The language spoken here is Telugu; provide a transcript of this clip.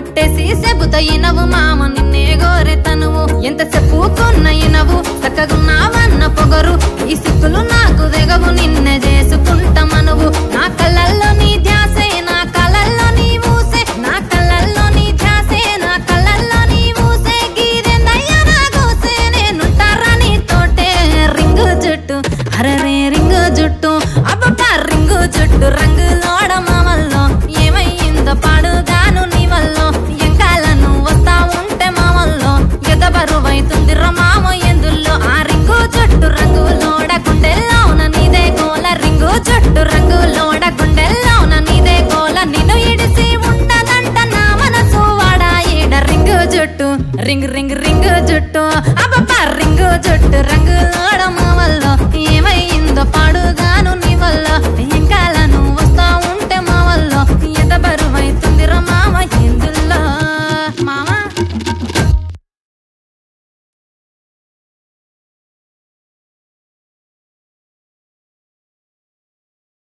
ఒట్టేసి చెబుత ఇనవు మామ నిన్నే గోరె తనువు ఎంత చెప్పుకున్న ఇనవు చక్కగున్నావన్న పొగరు ఈ సిక్కులు నాకు దిగవు నిన్నే చేసుకుంటా మనువు నా కళ్ళల్లో నీ ధ్యాసే నా కళ్ళల్లో నీ ఊసే నా కళ్ళల్లో నీ ధ్యాసే నా కళ్ళల్లో నీ ఊసే గీదెందయ్యా నా గోసే నేనుంటారా నీతోటే రింగు జుట్టు అరరే రింగు జుట్టు అబ్బబ్బా రింగు జుట్టు రంగులోడ మామల్లో ఏమయ్యిందో పాడుగాను నీ వల్ల ఎంకాలను వస్తా ఉంటే మామల్లో ఎద బరువైతుంది మామ ఎందుల్లో ఆ రింగు జుట్టు రంగులోడ గుండెల్లోన నీదే గోల రింగు జుట్టు రంగులోడ గుండెల్లోన నీదే గోల నిన్ను ఇడిసి ఉండదంట నా మనసు వాడా ఈడ రింగు జుట్టు రింగ్ రింగ్ రింగు జుట్టు అబ్బబ్బా రింగు జుట్టు రంగు